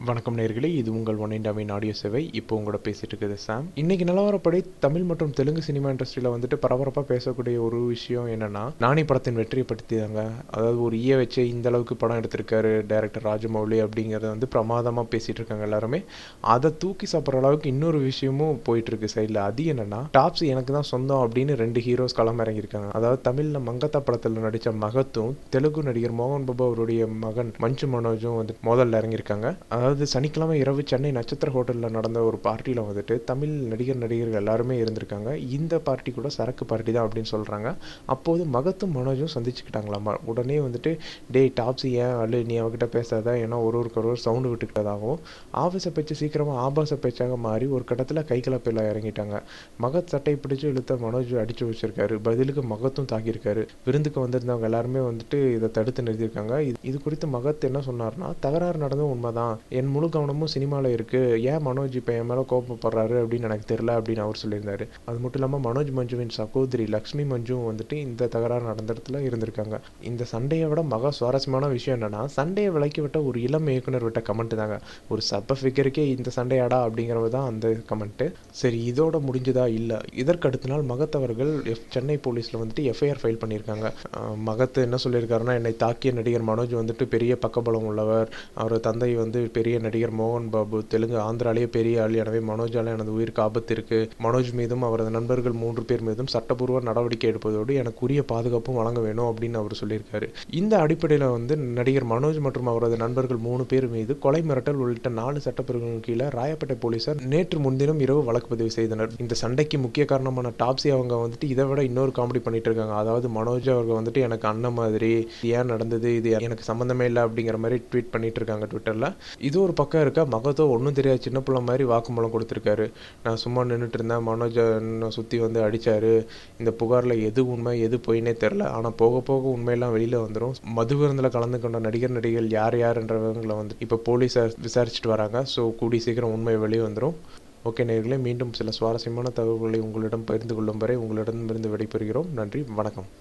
வணக்கம் நேர்களே இது உங்கள் ஒன் இண்டாமின் ஆடியோ சேவை இப்போ உங்களோட பேசிட்டு இருக்குது சாம் இன்னைக்கு நிலவரப்படி தமிழ் மற்றும் தெலுங்கு சினிமா இண்டஸ்ட்ரியில் வந்துட்டு பரபரப்பாக பேசக்கூடிய ஒரு விஷயம் என்னன்னா நானி படத்தின் வெற்றியை பற்றி தாங்க அதாவது ஒரு ஈய வச்சு இந்த அளவுக்கு படம் எடுத்திருக்காரு டைரக்டர் ராஜமௌலி அப்படிங்கிறத வந்து பிரமாதமாக பேசிட்டு இருக்காங்க எல்லாருமே அதை தூக்கி சாப்பிட்ற அளவுக்கு இன்னொரு விஷயமும் போயிட்டு இருக்கு சைடில் அது என்னன்னா டாப்ஸ் எனக்கு தான் சொந்தம் அப்படின்னு ரெண்டு ஹீரோஸ் களம் இறங்கியிருக்காங்க அதாவது தமிழில் மங்கத்தா படத்தில் நடித்த மகத்தும் தெலுங்கு நடிகர் மோகன் பாபு அவருடைய மகன் மஞ்சு மனோஜும் வந்து மோதலில் இறங்கியிருக்காங்க அதாவது சனிக்கிழமை இரவு சென்னை நட்சத்திர ஹோட்டலில் நடந்த ஒரு பார்ட்டியில் வந்துட்டு தமிழ் நடிகர் நடிகர்கள் எல்லாருமே இருந்திருக்காங்க இந்த பார்ட்டி கூட சரக்கு பார்ட்டி தான் அப்படின்னு சொல்கிறாங்க அப்போது மகத்தும் மனோஜும் சந்திச்சுக்கிட்டாங்களாமா உடனே வந்துட்டு டேய் டாப்ஸி ஏன் அல்லு நீ அவகிட்ட பேசாத ஏன்னா ஒரு ஒருக்கு ஒரு சவுண்டு விட்டுக்கிட்டதாகவும் ஆபாச பேச்சு சீக்கிரமாக ஆபாச பேச்சாக மாறி ஒரு கட்டத்தில் கை கலப்பில் இறங்கிட்டாங்க மகத் சட்டை பிடிச்சு இழுத்த மனோஜ் அடிச்சு வச்சிருக்காரு பதிலுக்கு மகத்தும் தாக்கியிருக்காரு விருந்துக்கு வந்திருந்தவங்க எல்லாருமே வந்துட்டு இதை தடுத்து நிறுத்தியிருக்காங்க இது இது குறித்து மகத் என்ன சொன்னார்னா தகராறு நடந்தது உண்மைதான் என் முழு கவனமும் சினிமாவில் இருக்குது ஏன் மனோஜ் இப்போ என் மேலே கோபப்படுறாரு அப்படின்னு எனக்கு தெரியல அப்படின்னு அவர் சொல்லியிருந்தாரு அது மட்டும் இல்லாமல் மனோஜ் மஞ்சுவின் சகோதரி லக்ஷ்மி மஞ்சுவும் வந்துட்டு இந்த தகராறு நடந்த இடத்துல இருந்திருக்காங்க இந்த சண்டையை விட மகா சுவாரஸ்யமான விஷயம் என்னன்னா சண்டையை விலக்கி விட்ட ஒரு இளம் இயக்குனர் விட்ட கமெண்ட் தாங்க ஒரு சப்ப ஃபிகருக்கே இந்த சண்டையாடா அப்படிங்கிறது தான் அந்த கமெண்ட்டு சரி இதோட முடிஞ்சதா இல்லை இதற்கு அடுத்த நாள் மகத் அவர்கள் எஃப் சென்னை போலீஸில் வந்துட்டு எஃப்ஐஆர் ஃபைல் பண்ணியிருக்காங்க அஹ் மகத் என்ன சொல்லியிருக்காருன்னா என்னை தாக்கிய நடிகர் மனோஜ் வந்துட்டு பெரிய பக்கபலம் உள்ளவர் அவர் தந்தை வந்து பெரிய நடிகர் மோகன் பாபு தெலுங்கு ஆந்திராலேயே பெரிய ஆள் எனவே மனோஜால எனது உயிருக்கு ஆபத்து இருக்கு மனோஜ் மீதும் அவரது நண்பர்கள் மூன்று பேர் மீதும் சட்டப்பூர்வ நடவடிக்கை எடுப்பதோடு எனக்கு உரிய பாதுகாப்பும் வழங்க வேணும் அப்படின்னு அவர் சொல்லியிருக்காரு இந்த அடிப்படையில் வந்து நடிகர் மனோஜ் மற்றும் அவரது நண்பர்கள் மூணு பேர் மீது கொலை மிரட்டல் உள்ளிட்ட நாலு சட்டப்பிரிவுகள் கீழே ராயப்பேட்டை போலீசார் நேற்று முன்தினம் இரவு வழக்கு பதிவு செய்தனர் இந்த சண்டைக்கு முக்கிய காரணமான டாப்ஸி அவங்க வந்துட்டு இதை விட இன்னொரு காமெடி பண்ணிட்டு இருக்காங்க அதாவது மனோஜ் அவங்க வந்துட்டு எனக்கு அண்ணன் மாதிரி இது ஏன் நடந்தது இது எனக்கு சம்மந்தமே இல்லை அப்படிங்கிற மாதிரி ட்வீட் பண்ணிட்டு இருக்காங்க ட்விட்டரில் இது ஒரு பக்கம் இருக்க மகத்தோ ஒன்றும் தெரியாது சின்ன பிள்ளை மாதிரி வாக்குமூலம் கொடுத்துருக்காரு நான் சும்மா நின்றுட்டு இருந்தேன் மனோஜை சுற்றி வந்து அடித்தாரு இந்த புகாரில் எது உண்மை எது பொய்னே தெரில ஆனால் போக போக உண்மையெல்லாம் வெளியில் வந்துடும் மது விருந்தில் கலந்து கொண்ட நடிகர் நடிகைகள் யார் யாருன்றவங்களை வந்து இப்போ போலீஸார் விசாரிச்சுட்டு வராங்க ஸோ கூடி சீக்கிரம் உண்மை வெளியே வந்துடும் ஓகே நேர்களே மீண்டும் சில சுவாரஸ்யமான தகவல்களை உங்களிடம் பகிர்ந்து கொள்ளும் வரை உங்களிடமிருந்து விடைபெறுகிறோம் நன்றி வணக்கம்